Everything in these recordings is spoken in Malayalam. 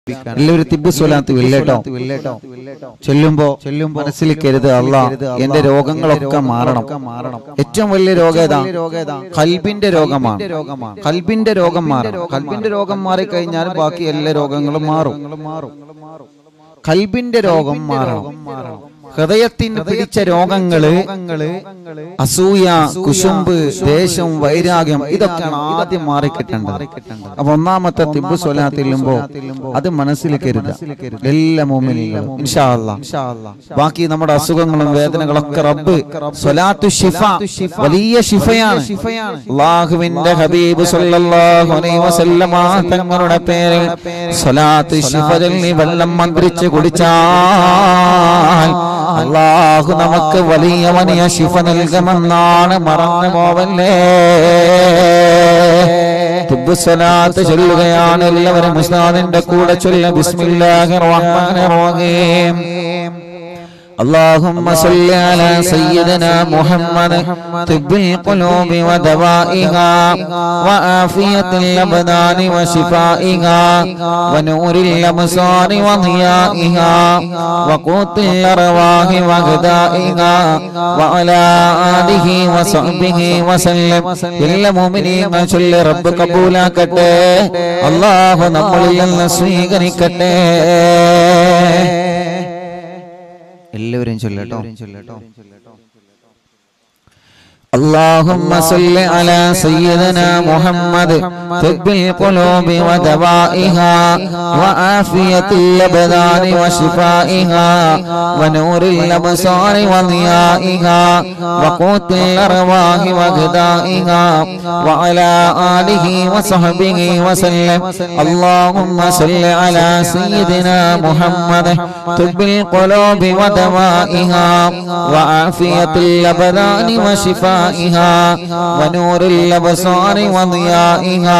എല്ലാവരും തിബ് സ്വലാത്ത് വില്ലേട്ടോ ചെല്ലുമ്പോ ചെല്ലുമ്പോ മനസ്സിൽ കരുത് അല്ല എന്റെ രോഗങ്ങളൊക്കെ മാറണം ഏറ്റവും വലിയ രോഗം ഏതാ കൽബിന്റെ രോഗമാണ് കൽബിന്റെ രോഗം മാറണം കൽബിന്റെ രോഗം മാറിക്കഴിഞ്ഞാൽ ബാക്കി എല്ലാ രോഗങ്ങളും മാറും കൽബിന്റെ രോഗം മാറണം ഹൃദയത്തിന് പിടിച്ച രോഗങ്ങള് അസൂയ കുശുമ്പ് ദേശം വൈരാഗ്യം ഇതൊക്കെയാണ് ആദ്യം മാറിക്കിട്ടേണ്ടത് അപ്പൊ ഒന്നാമത്തെ തിബ് സ്വലാത്ത് ചെല്ലുമ്പോ അത് മനസ്സിൽ കരുത എല്ലാ മോമിനിലും ഇൻഷാ അല്ലാ. ബാക്കി നമ്മുടെ അസുഖങ്ങളും വേദനകളൊക്കെ റബ്ബ് സ്വലാത്തു ഷിഫ വലിയ ഷിഫയാണ് അള്ളാഹുവിന്റെ ഹബീബ് സല്ലല്ലാഹു അലൈഹി വസല്ലമ തങ്ങളുടെ പേരിൽ സ്വലാത്ത് ഷിഫ ചൊല്ലി വെള്ളം മന്ത്രിച്ച് കുടിച്ചാൽ അള്ളാഹു നമുക്ക് വലിയ വലിയ ശിഫ നൽകുമെന്നാണ് മറന്നു പോവല്ലേ തിബ്ബ് സ്വലാത്ത് ചൊല്ലുകയാണ് എല്ലാവരും ഉസ്താദിന്റെ കൂടെ ചൊല്ല ബിസ്മില്ലാഹിർ റഹ്മാനിർ റഹീം اللهم صل على سيدنا محمد طب القلوب ودوائها وعافية الأبدان وشفائها ونور الأبصار وضيائها وقوت الأرواح وغذائها وعلى آله وصحبه وسلم എല്ലാ മുഅ്മിനീങ്ങൾ ചൊല്ലി റബ്ബ് കബൂലാക്കട്ടെ അല്ലാഹു നമ്മളിൽ നിന്ന് സ്വീകരിക്കട്ടെ എല്ലാവരും ചൊല്ലട്ടോ اللهم صل على سيدنا محمد طب القلوب ودوائها وعافية الأبدان وشفائها ونور الأبصار وضيائها وقوت الأرواح وغذائها وعلى آله وصحبه وسلم اللهم صل على سيدنا محمد طب القلوب ودوائها وعافية الأبدان وشفائها ونور الأبصار وضيائها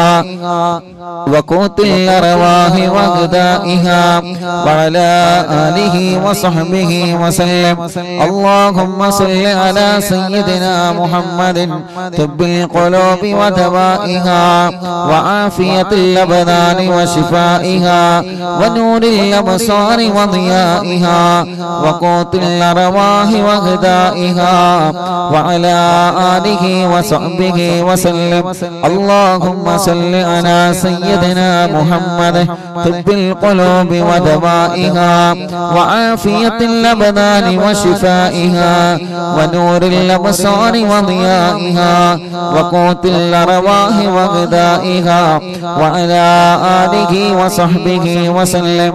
وقوت الأرواح وغذائها وعلى آله وصحبه وسلم اللهم صل على سيدنا محمد طب القلوب ودوائها وعافية الأبدان وشفائها ونور الأبصار وضيائها وقوت الأرواح وغذائها وعلى آله وصحبه وسلم اللهم صل على سيدنا محمد طب القلوب ودوائها وعافية الأبدان وشفائها ونور الأبصار وضيائها وقوت الأرواح وغذائها وعلى آله وصحبه وسلم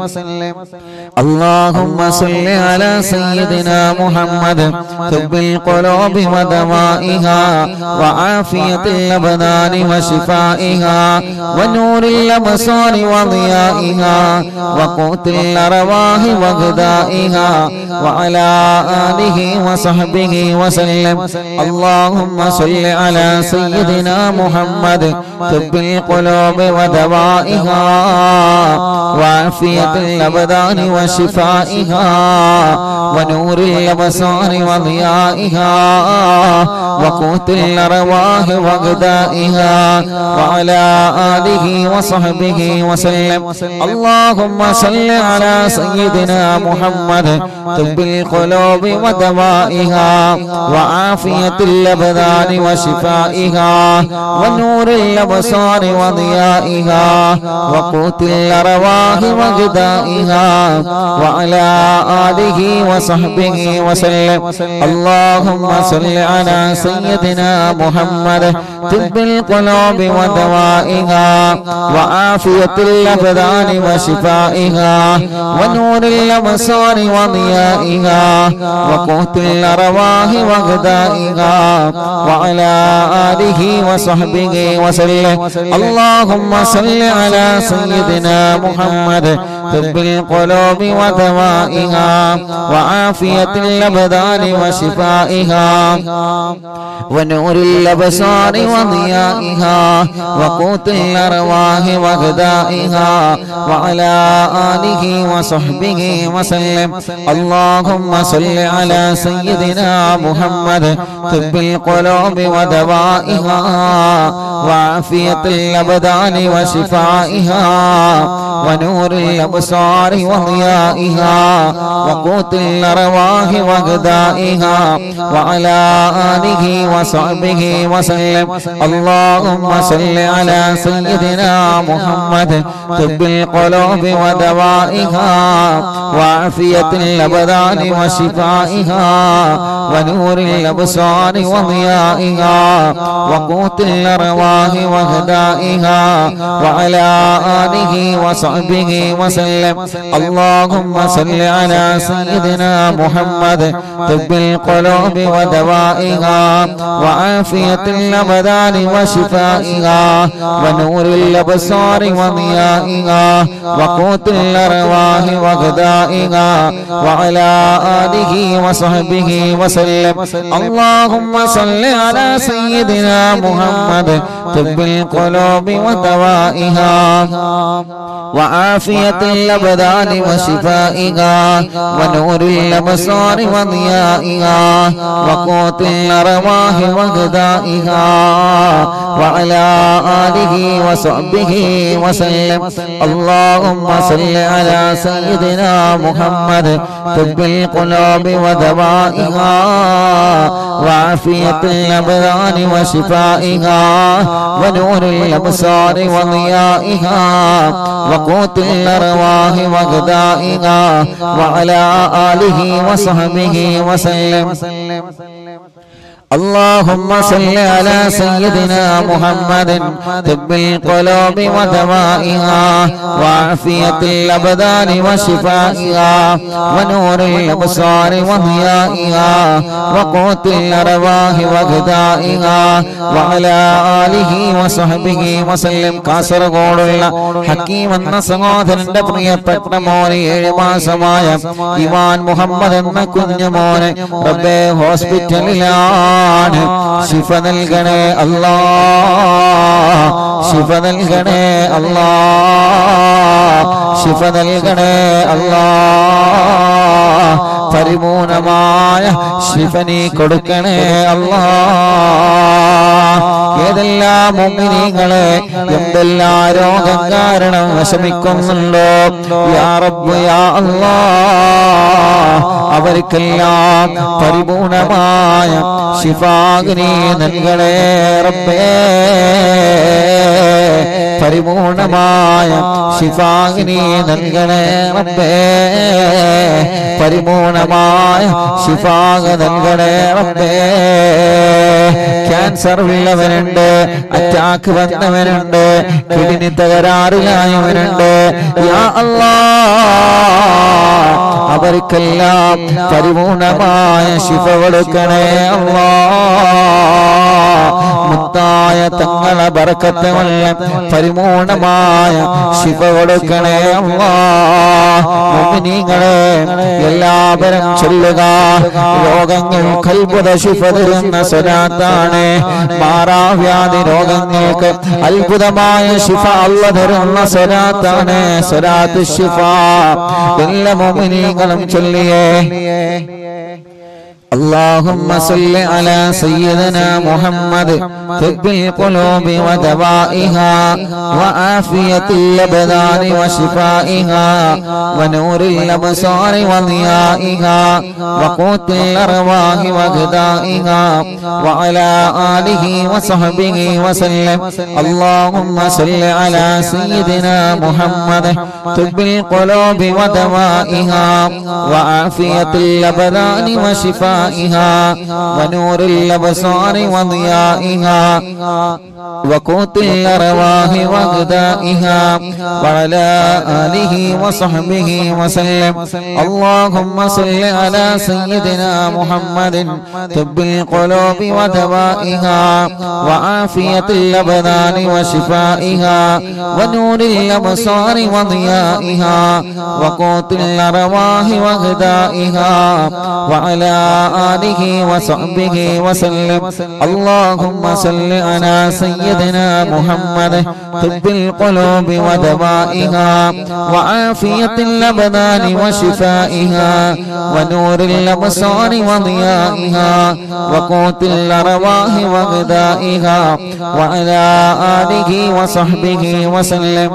اللهم صل على سيدنا محمد طب القلوب ودوائها وعافية الأبدان وشفائها ونور الأبصار وضيائها وقوت الأرواح وغذائها وعلى آله وصحبه وسلم اللهم صل على سيدنا محمد طب القلوب ودوائها وعافية الأبدان وشفائها ونور الأبصار وضيائها وقوت الأرواح وغذائها وعلى آله وصحبه وسلم اللهم صل على سيدنا محمد طب القلوب ودوائها وعافية الأبدان وشفائها ونور الأبصار وضيائها وقوت الأرواح وغذائها وعلى آله وصحبه وسلم اللهم صل على سيدنا محمد طب القلوب ودوائها وعافية الأبدان وشفائها ونور الأبصار وضيائها وقوت الأرواح وغذائها وعلى آله وصحبه وسلم اللهم صل على سيدنا محمد طب القلوب ودوائها وعافية الأبدان وشفائها ونور الأبصار وضيائها وقوت الأرواح وغذائها وعلى آله وصحبه وسلم اللهم صل على سيدنا محمد طب القلوب ودوائها وعافية الأبدان وشفائها ونور الأبصار وضيائها وقوت الأرواح وغذائها وعلى آله وصحبه وسلم اللهم صل على سيدنا محمد طب القلوب ودوائها وعافية الأبدان وشفائها ونور الأبصار وضيائها وقوت الأرواح وهدائها وعلى آله وصحبه وسلم اللهم صل على سيدنا محمد طب القلوب ودوائها وعافية الأبدان وشفائها ونور الأبصار وضيائها وقوت الأرواح وغذائها وعلى آله وصحبه وسلم اللهم صل على سيدنا محمد طب القلوب ودوائها وعافية الأبدان وشفائها ونور الأبصار وضيائها وقوت الأرواح وغذائها وعلى آله وصحبه وسلم اللهم صل على سيدنا محمد طب القلوب ودوائها وعافية الأبدان وشفائها ونور الأبصار وضيائها وقوت الأرواح وغذائها وعلى آله وصحبه وسلم اللهم صل على سيدنا محمد طب القلوب ودوائها وعافية الأبدان وشفائها ونور الأبصار وضيائها وقوت الأرواح وغذائها وعلى آله وصحبه وسلم കാസർഗോഡുള്ള ഹക്കീം എന്ന സഹോദരന്റെ പ്രിയപ്പെട്ട മോനെ ഏഴ് മാസമായ ഇവാൻ മുഹമ്മദ് എന്ന കുഞ്ഞു മോനെ റബ്ബേ ഹോസ്പിറ്റലിലാണ് ശിഫ നൽകണേ അല്ലാ ശിഫ നൽകണേ അല്ലാ ശിഫ നൽകണേ അല്ലാ പരിപൂർണമായ ശിഫ നീ കൊടുക്കണേ അല്ലാ ഏതെല്ലാം മുമ്മിനികളെ എന്തെല്ലാം രോഗം കാരണം വിഷമിക്കുന്നുണ്ടോ യാ റബ്ബ് യാ അല്ലാ അവർക്കെല്ലാം പരിപൂർണമായ ശിഫാഗ്നി നൽകണേ റബ്ബേ പരിപൂർണമായ ശിഫാഗ്നി നൽകണേ റബ്ബേ പരിപൂർണമായ ശിഫാഗ നൽകണേ റബ്ബേ ക്യാൻസർ ഉള്ളവനുണ്ട് അറ്റാക്ക് വന്നവനുണ്ട് കിഡ്നി തകരാറിലായവനുണ്ട് യാ അല്ലാ അവർക്കെല്ലാം പരിപൂർണമായ ശിഫ കൊടുക്കണേ അല്ലാ മുത്തായ തങ്ങളെ ബറക്കത്തുള്ള പരിപൂർണമായ ശിഫ കൊടുക്കണേ അല്ലാ മുഅ്മിനീങ്ങളെ എല്ലാവരും ചൊല്ലുക രോഗങ്ങൾ കൽബുത ശിഫ തരുന്ന സ്വലാത്താണ് മാറാവ്യാധി രോഗങ്ങൾക്ക് അത്ഭുതമായ ശിഫ അല്ല തരുന്ന സ്വലാത്താണ് സ്വലാത്ത് ശിഫ എല്ലാ മുഅ്മിനീങ്ങളും ചൊല്ലിയേ اللهم صل على سيدنا محمد طب القلوب ودوائها وعافية الأبدان وشفائها ونور الأبصار وضيائها وقوت الأرواح وغذائها وعلى آله وصحبه وسلم اللهم صل على سيدنا محمد طب القلوب ودوائها وعافية الأبدان وشفائها ونور الأبصار وضيائها وقوت الأرواح وغذائها وعلى آله وصحبه وسلم اللهم صل على سيدنا محمد طب القلوب ودوائها وعافية الأبدان وشفائها ونور الأبصار وضيائها وقوت الأرواح وغذائها وعلى آله وصحبه وسلم اللهم صل على سيدنا محمد طب القلوب ودوائها وعافية الأبدان وشفائها ونور الأبصار وضيائها وقوت الأرواح وغذائها وعلى آله وصحبه وسلم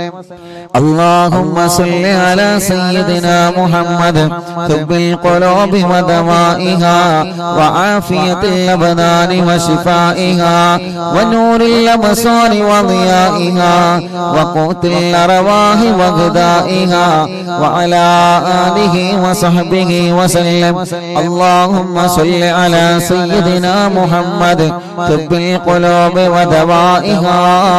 اللهم صل على سيدنا محمد طب القلوب ودوائها وعافية الأبدان وشفائها ونور الأبصار وضيائها وقوت الأرواح وغذائها وعلى آله وصحبه وسلم اللهم صل على سيدنا محمد طب القلوب ودوائها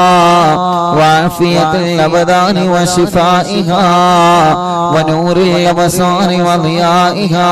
وعافية الأبدان وشفائها ونور الأبصار وضيائها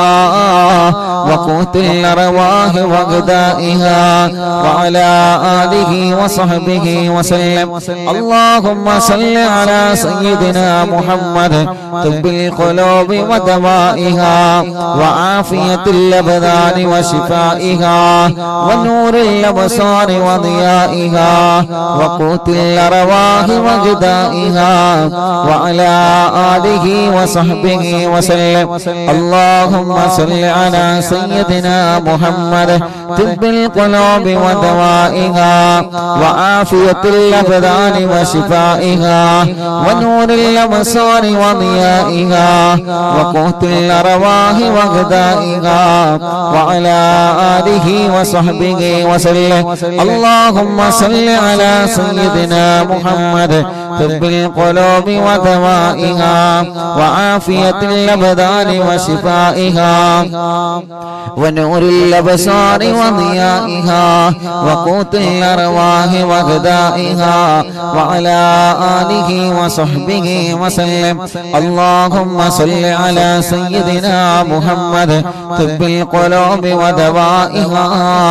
وقوت الأرواح وغذائها وعلى آله وصحبه وسلم اللهم صل على سيدنا محمد طب القلوب ودوائها وعافية الأبدان وشفائها ونور الأبصار وضيائها وقوت الأرواح وغذائها وعلى آله وصحبه وسلم اللهم صل على سيدنا محمد طب القلوب ودوائها وعافية الأبدان وشفائها ونور الأبصار وضيائها وقوت الأرواح وغذائها وعلى آله وصحبه وسلم اللهم صل على سيدنا محمد طب القلوب ودوائها وعافية الأبدان وشفائها ونور الأبصار وضيائها وقوت الأرواح وغذائها وعلى آله وصحبه وسلم اللهم صل على سيدنا محمد طب القلوب ودوائها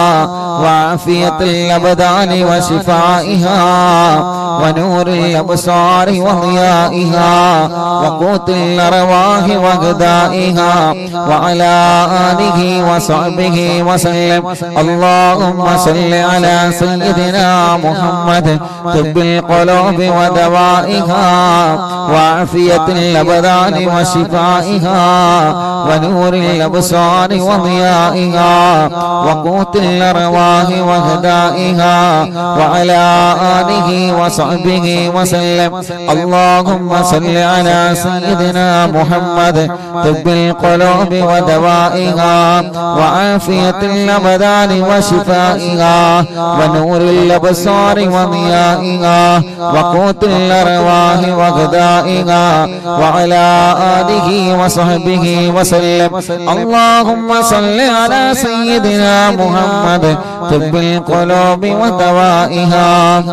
وعافية الأبدان وشفائها ونور الأبصار وضيائها وقوت الأرواح وغذائها وعلى آله وصحبه وسلم اللهم صل على سيدنا محمد طب القلوب ودوائها وعافية الأبدان وشفائها ونور الأبصار وضيائها وقوت الأرواح وغذائها وعلى آله وصحبه وسلم اللهم صل على سيدنا محمد طب القلوب ودوائها وعافية الأبدان وشفائها ونور الأبصار وضيائها وقوت الأرواح وغذائها وعلى آله وصحبه وسلم اللهم صل على سيدنا محمد طب القلوب ودوائها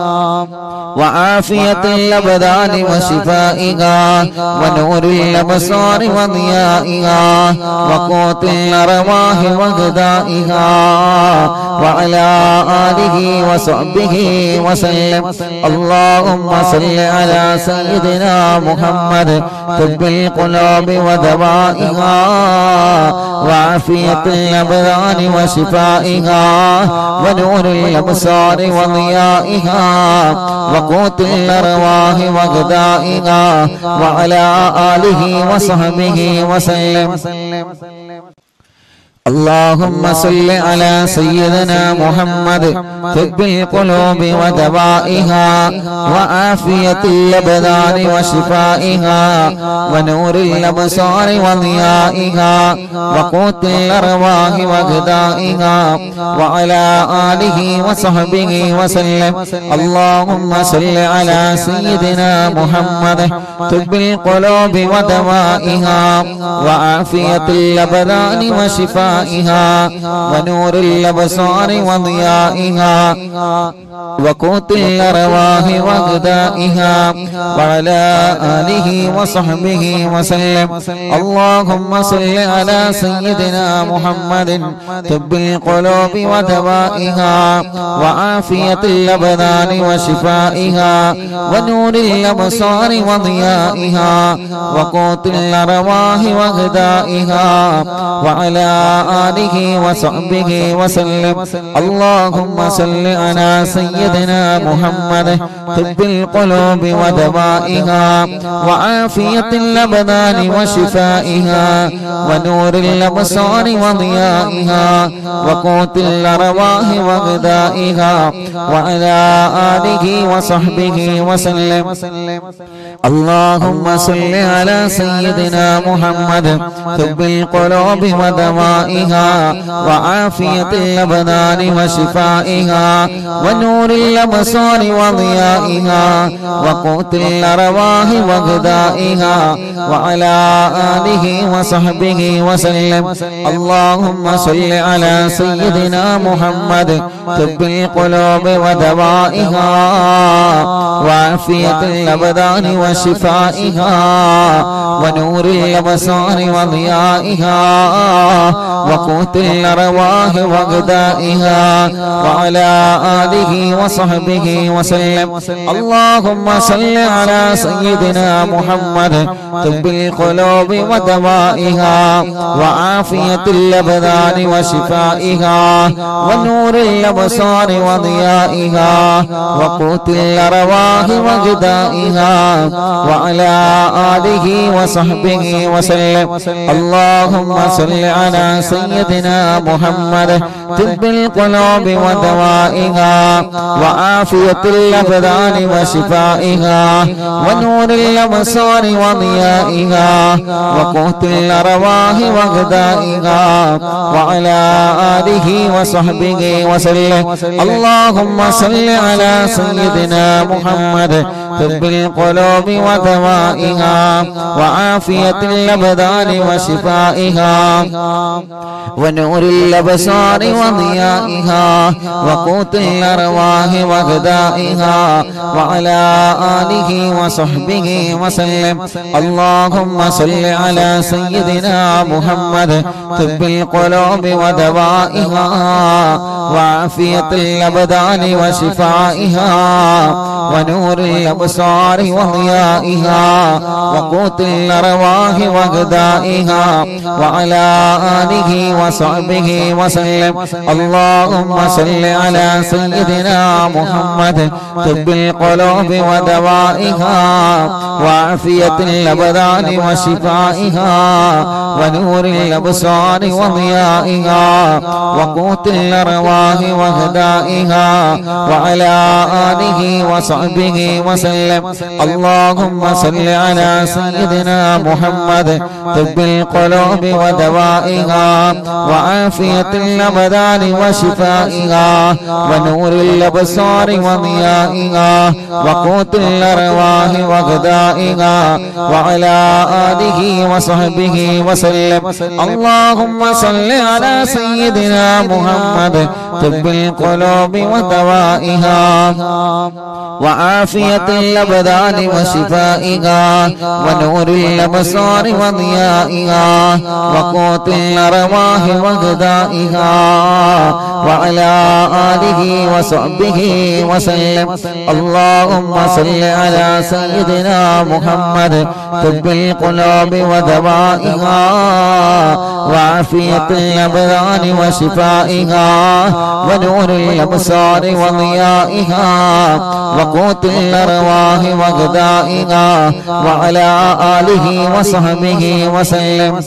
وعافية الأبدان وشفائها ونور الأبصار وضيائها وقوت الأرواح وغذائها وعلى آله وصحبه وسلم اللهم صل على سيدنا محمد طب القلوب ودوائها وعافية الأبدان وشفائها ونور الأبصار وضيائها وقوت الأرواح وغذائها وعلى آله وصحبه وسلم اللهم صل على سيدنا محمد طب القلوب ودوائها وعافية الأبدان وشفائها ونور الأبصار وضيائها وقوت الأرواح وغذائها وعلى آله وصحبه وسلم اللهم صل على سيدنا محمد طب القلوب ودوائها وعافية الأبدان وشفائها ونور الأبصار وضيائها وقوت الأرواح وغذائها وعلى آله وصحبه وسلم اللهم صل على سيدنا محمد طب القلوب ودوائها وعافية الأبدان وشفائها ونور الأبصار وضيائها وقوت الأرواح وغذائها وعلى آله وصحبه وسلم اللهم صل على سيدنا محمد طب القلوب ودوائها وعافية الأبدان وشفائها ونور الأبصار وضيائها وقوت الأرواح وغذائها وعلى آله وصحبه وسلم اللهم صل على سيدنا محمد طب القلوب ودوائها وعافية الأبدان وشفائها ونور الأبصار وضيائها وقوت الأرواح وغذائها وعلى آله وصحبه وسلم اللهم صل على سيدنا محمد طب القلوب ودوائها وعافية الأبدان وشفائها ونور الأبصار وضيائها وقوت الأرواح وغذائها وعلى آله وصحبه وسلم اللهم صل على سيدنا محمد طب القلوب ودوائها وعافية الأبدان وشفائها ونور الأبصار وضيائها وقوت الأرواح وغذائها وعلى آله وصحبه وسلم اللهم صل على سيدنا محمد طب القلوب ودوائها وعافية الأبدان وشفائها ونور الأبصار وضيائها وقوت الأرواح وغذائها وعلى آله وصحبه وسلم اللهم صل على سيدنا محمد طب القلوب ودوائها وعافية الأبدان وشفائها ونور الأبصار وضيائها وقوت الأرواح وغذائها وعلى آله وصحبه وسلم اللهم صل على سيدنا محمد طب القلوب ودوائها وعافية الأبدان وشفائها ونور الأبصار وضيائها وقوت الأرواح وغذائها وعلى آله وصحبه وسلم اللهم صل على سيدنا محمد طب القلوب ودوائها وعافية الأبدان وشفائها ونور الأبصار وضيائها وقوت الأرواح وغذائها وعلى آله وصحبه وسلم اللهم صل على سيدنا محمد طب القلوب ودوائها وعافية الأبدان وشفائها ونور الأبصار وضيائها وقوت الأرواح وغذائها وعلى آله وصحبه وسلم اللهم صل على سيدنا محمد طب القلوب ودوائها وعافية الأبدان وشفائها ونور الأبصار وضيائها وقوت الأرواح وغذائها وعلى آله وصحبه وسلم اللهم صل على سيدنا محمد طب القلوب ودوائها وعافية الأبدان وشفائها ونور الأبصار وضيائها وقوت الأرواح وغذائها وعلى آله وصحبه وسلم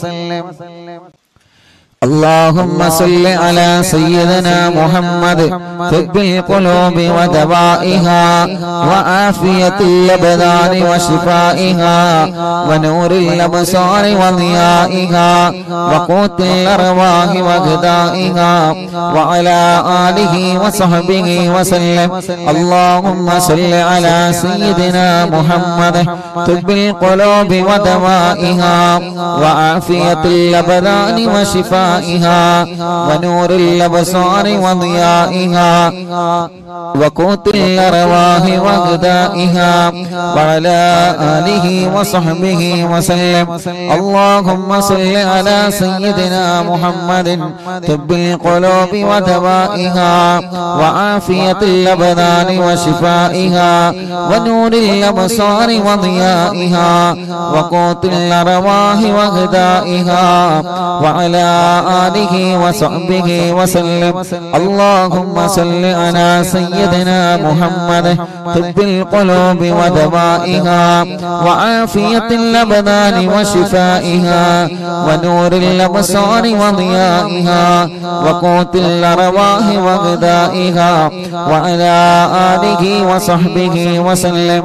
اللهم صل على سيدنا محمد طب القلوب ودوائها وعافية الأبدان وشفائها ونور الأبصار وضيائها وقوت الأرواح وغذائها وعلى آله وصحبه وسلم اللهم صل على سيدنا محمد طب القلوب ودوائها وعافية الأبدان وشفائها ونور الأبصار وضيائها وقوت الأرواح وغذائها وعلى آله وصحبه وسلم اللهم صل على سيدنا محمد طب القلوب ودوائها وعافية الأبدان وشفائها ونور الأبصار وضيائها وقوت الأرواح وغذائها وعلى آله وصحبه وسلم اللهم صل على سيدنا محمد طب القلوب ودوائها وعافية الأبدان وشفائها ونور الأبصار وضيائها وقوت الأرواح وغذائها وعلى آله وصحبه وسلم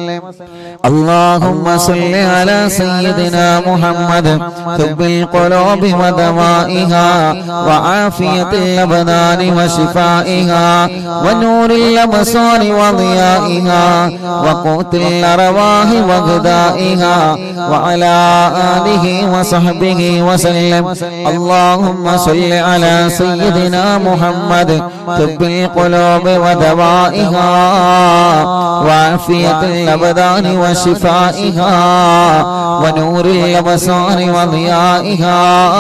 اللهم صل على سيدنا محمد طب القلوب ودوائها وعافية الأبدان وشفائها ونور الأبصار وضيائها وقوت الأرواح وغذائها وعلى آله وصحبه وسلم اللهم صل على سيدنا محمد طب القلوب ودوائها وعافية الأبدان وشفائها ونور الأبصار وضيائها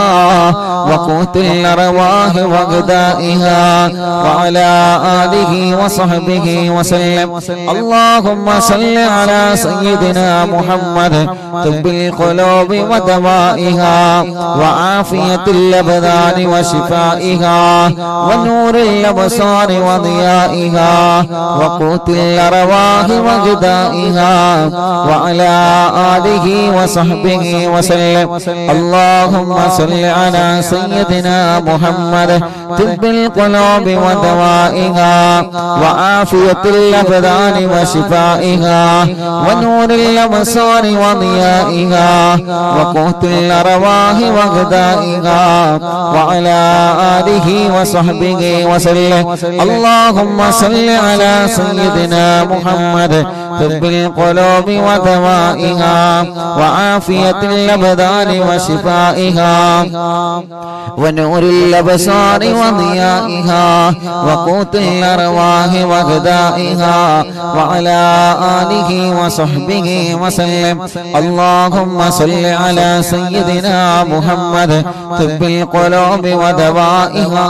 وقوت الأرواح وغذائها وعلى آله وصحبه وسلم اللهم صل على سيدنا محمد طب القلوب ودوائها وعافية الأبدان وشفائها ونور الأبصار وضيائها وقوت الأرواح وغذائها وعلى آله وصحبه وسلم اللهم صل على سيدنا محمد طب القلوب ودوائها وعافية الأبدان وشفائها ونور الأبصار وضيائها وقوت الأرواح وغذائها وعلى آله وصحبه وسلم اللهم صل على سيدنا محمد طب القلوب ودوائها وعافية الأبدان وشفائها ونور الأبصار وضيائها وقوت الأرواح وغذائها وعلى آله وصحبه وسلم اللهم صل على سيدنا محمد طب القلوب ودوائها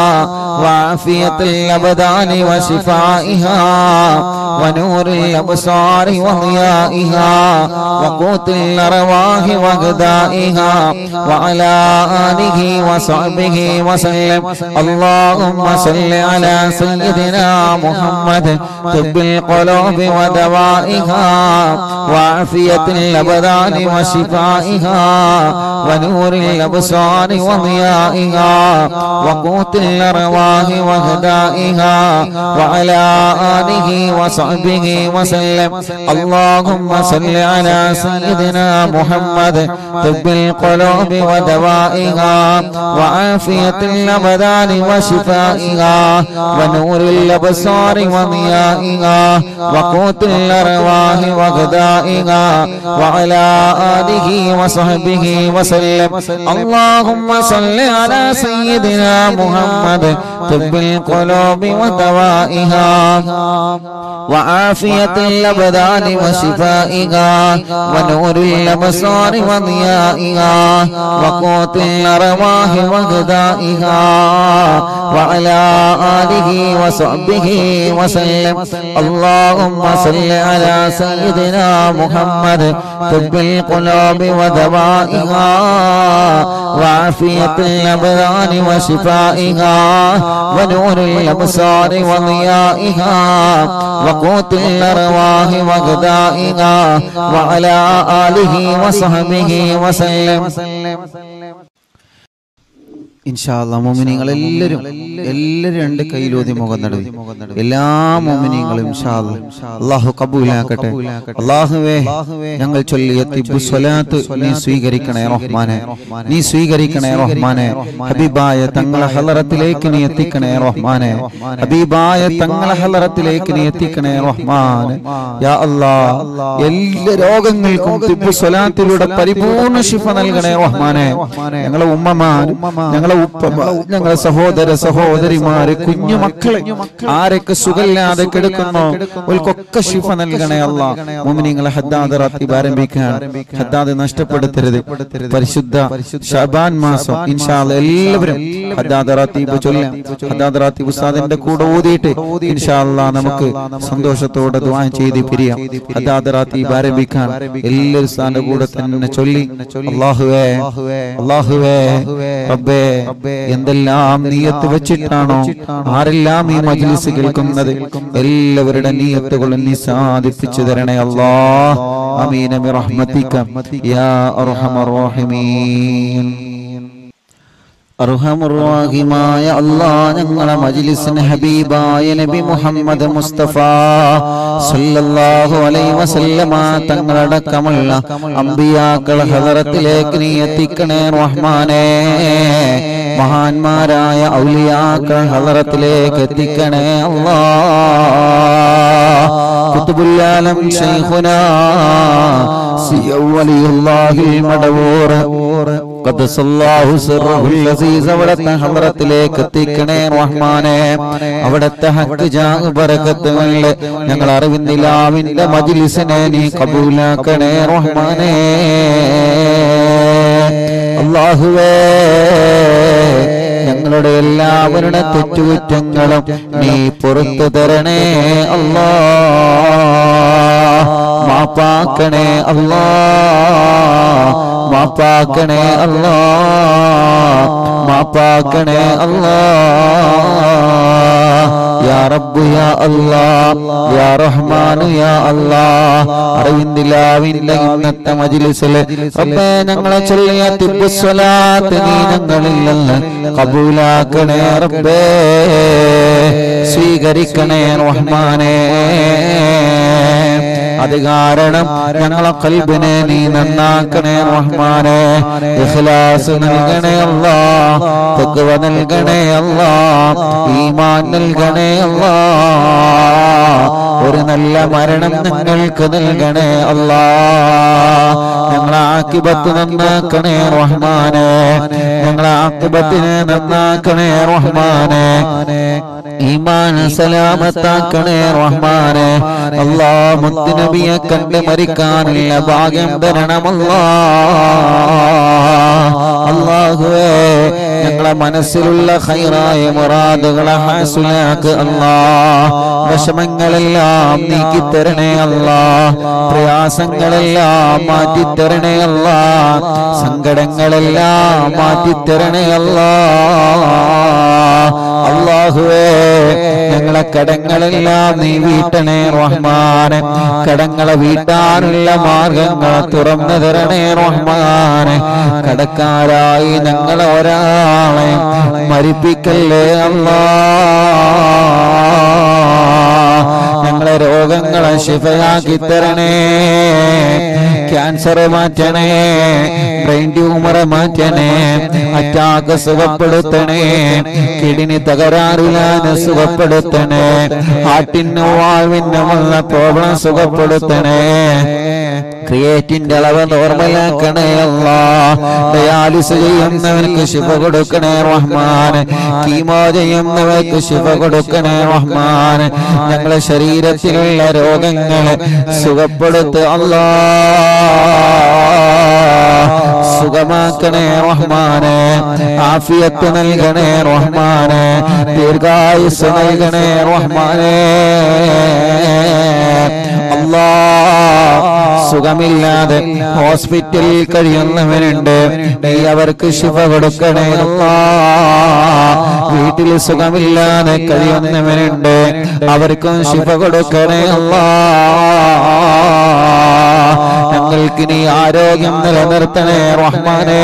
وعافية الأبدان وشفائها ونور الأبصار وضيائها وقوت الأرواح وغذائها وعلى آله وصحبه وسلم اللهم صل على سيدنا محمد طب القلوب ودوائها وعافية الأبدان وشفائها ونور الأبصار وضيائها وقوت الأرواح وغذائها وعلى آله وصحبه وسلم اللهم صل على سيدنا محمد طب القلوب ودوائها وعافية الأبدان وشفائها ونور الأبصار وضيائها وقوت الأرواح وغذائها وعلى آله وصحبه وسلم اللهم صل على سيدنا محمد طب القلوب ودوائها وعافية الأبدان وشفائها ونور الأبصار وضيائها وقوت الأرواح وغذائها وعلى آله وصحبه وسلم اللهم صل على سيدنا محمد طب القلوب ودوائها وعافية الأبدان وشفائها ونور الأبصار وضيائها وقوت الأرواح وغذائها وعلى آله وصحبه وسلم ഇൻഷാല്ല മോമിനിങ്ങൾ എല്ലാവരും എല്ലാവരും രണ്ട് കയ്യിലൂതി മുഖം നടുവി എല്ലാ മോമിനിങ്ങളും അള്ളാഹു കബൂലാക്കട്ടെ അള്ളാഹുവേ ഞങ്ങൾ ചൊല്ലിയ തിബു സ്വലാത്ത് നീ സ്വീകരിക്കണേ റഹ്മാനെ നീ സ്വീകരിക്കണേ റഹ്മാനെ ഹബീബായ തങ്ങളെ ഹലറത്തിലേക്ക് നീ എത്തിക്കണേ റഹ്മാനെ ഹബീബായ തങ്ങളെ ഹലറത്തിലേക്ക് നീ എത്തിക്കണേ റഹ്മാനെ യാ അല്ലാ എല്ലാ രോഗങ്ങൾക്കും തിബു സ്വലാത്തിലൂടെ പരിപൂർണ ശിഫ നൽകണേ റഹ്മാനെ ഞങ്ങളെ ഉമ്മമാരും ഞങ്ങളെ ഞങ്ങളെ ഉപ്പ ഞങ്ങളെ സഹോദര സഹോദരിമാര് കുഞ്ഞു മക്കളെ ആരൊക്കെ സുഖമില്ലാതെ കിടക്കുന്നോ ഓൽക്കൊക്കെ ശിഫ നൽകണേ അല്ല മുമിനിങ്ങളെ ഹദ്ദാദ് റാത്തീബ് ആരംഭിക്കാൻ ഹദ്ദാദ് നഷ്ടപ്പെടുത്തരുത് പരിശുദ്ധ ഷബാൻ മാസം ഇൻഷാ അല്ലാ എല്ലാവരും ഹദ്ദാദ് റാത്തീബ് ചൊല്ലാം ഹദ്ദാദ് റാത്തീബ് ഉസ്താദിന്റെ കൂടെ ഓതിയിട്ട് ഇൻഷാ അല്ലാ നമുക്ക് സന്തോഷത്തോടെ ദുആ ചെയ്ത് പിരിയാം ഹദ്ദാദ് റാത്തീബ് ആരംഭിക്കാൻ എല്ലാവരും ഉസ്താദിന്റെ കൂടെ തന്നെ ചൊല്ലി അല്ലാഹുവേ അല്ലാഹുവേ റബ്ബേ എന്തെല്ലാം നീയത്ത് വെച്ചിട്ടാണോ ആരെല്ലാം ഈ മജ്ലിസ് കേൾക്കുന്നത് എല്ലാവരുടെ നീയത്തുകളും നീ സാധിപ്പിച്ചു തരണേ അല്ലാ അമീന ബിറഹ്മതിക യാ അർഹമർ റഹീമീൻ അർഹമുറാഹിമായ അല്ലാ ഞങ്ങളെ മജ്ലിസിന് ഹബീബായ നബി മുഹമ്മദ് മുസ്തഫ സല്ലല്ലാഹു അലൈഹി വസല്ലമ തങ്ങളടക്കമുള്ള അമ്പിയാക്കൾ ഹദറത്തിലേക്ക് നീ എത്തിക്കണേ റഹ്മാനേ മഹാന്മാരായ ഔലിയാക്കൾ ഹദറത്തിലേക്ക് എത്തിക്കണേ അല്ലാ കുത്തുബുല്ലാലം ശൈഖുനാ സിയ വലിയുള്ളാഹിൽ മടവൂർ ഖദ്ദസല്ലാഹു സിർറഹുൽ അസീസ് അവിടുത്തെ ഹദ്റത്തിലേക്ക് എത്തിക്കണേ റഹ്മാനെ അവിടുത്തെ ഹക്ക് ജാഹ് ബറകത്തുകളിൽ ഞങ്ങൾ അറിവിന്ദിലാവിന്റെ മജ്ലിസിനെ നീ കബൂലാക്കണേ റഹ്മാനെ അല്ലാഹുവേ ഞങ്ങളുടെ എല്ലാവരുടെ തെറ്റുകുറ്റങ്ങളും നീ പുറത്തു തരണേ അല്ലാ മാപ്പാക്കണേ അല്ലാ മാപ്പാക്കണേ അല്ലാ മാപ്പാക്കണേ അല്ലാ യാ റബ്ബു യാ അല്ലാ യാ റഹ്മാനു യാ അല്ലാ അറിവിന്ദിലാവിന്റെ ഇന്നത്തെ മജ്ലിസിൽ റബ്ബേ ഞങ്ങളെ ചൊല്ലിയ തിബ്ബുസ്വലാത്ത് നീ ഞങ്ങളിൽ നിന്ന് കബൂലാക്കണേ റബ്ബേ സ്വീകരിക്കണേ റഹ്മാനേ അത് കാരണം ഞങ്ങളെ കൽബിനെ നീ നന്നാക്കണേ റഹ്മാനെ ഇഖ്ലാസ് നൽകണേ അല്ലാ തഖ്വ നൽകണേ അല്ലാ ഈമാൻ നൽകണേ അല്ലാ ഒരു നല്ല മരണം ഞങ്ങൾക്ക് നൽകണേ അല്ലാ ഞങ്ങളെ ആക്കിബത്ത് നന്നാക്കണേ റഹ്മാനെ ഞങ്ങളെ ആക്കിബത്തിനെ നന്നാക്കണേ റഹ്മാനെ ഈമാൻ സലാമത്താക്കണേ റഹ്മാനെ അല്ലാ മുത്തുനബിയെ കണ്ട് മരിക്കാനുള്ള ഭാഗ്യം തരണമല്ലാ അല്ലാഹുവേ ഞങ്ങളെ മനസ്സിലുള്ള ഖൈറായ മുറാദുകളെ ഹാസുലാക്ക് അല്ലാ വിഷമങ്ങളെല്ലാം നീക്കിത്തരണേ അല്ലാ പ്രയാസങ്ങളെല്ലാം മാറ്റിത്തരണേ അല്ലാ സങ്കടങ്ങളെല്ലാം മാറ്റിത്തരണേ അല്ലാ അള്ളാഹുവേ ഞങ്ങളെ കടങ്ങളെല്ലാം നീ വീട്ടണേ റഹ്മാനെ കടങ്ങളെ വീട്ടാനുള്ള മാർഗങ്ങൾ തുറന്നു തരണേ റഹ്മാനെ കടക്കാരായി ഞങ്ങളെ ഒരാളെ മരിപ്പിക്കല്ലേ അല്ലാ ഞങ്ങളെ രോഗങ്ങളെ ശിഫയാക്കി തരണേ ക്യാൻസർ മാറ്റണേ ബ്രെയിൻ ട്യൂമർ മാറ്റണേ അറ്റാക്ക് സുഖപ്പെടുത്തണേ കിഡ്നി തകരാറിലാണ് സുഖപ്പെടുത്തണേ ഹാർട്ടിന് വാൾവിന് വന്ന പ്രോബ്ലം സുഖപ്പെടുത്തണേ ക്രിയേറ്റിന്റെ അളവ് നോർമലാക്കണേ അല്ല ഡയാലിസ് ചെയ്യുന്നവർക്ക് ശിവ കൊടുക്കണേ റഹ്മാൻ കീമോ ചെയ്യുന്നവർക്ക് ശിവ കൊടുക്കണേ റഹ്മാൻ ഞങ്ങളെ ശരീരത്തിലുള്ള രോഗങ്ങളെ സുഖപ്പെടുത്ത് അല്ലാ സുഖമാക്കണേ റഹ്മാനെ ആഫിയത്ത് നൽകണേ റഹ്മാനെ ദീർഘായുസ് നൽകണേ റഹ്മാനെ അല്ലാ സുഖമില്ലാതെ ഹോസ്പിറ്റലിൽ കഴിയുന്നവരുണ്ട് നീ അവർക്ക് ശിവ കൊടുക്കണേ അല്ലാ വീട്ടിൽ സുഖമില്ലാതെ കഴിയുന്നവരുണ്ട് അവർക്കും ശിവ കൊടുക്കണേ അല്ലാ ഞങ്ങൾക്ക് നീ ആരോഗ്യം നിലനിർത്തണേ റഹ്മാനേ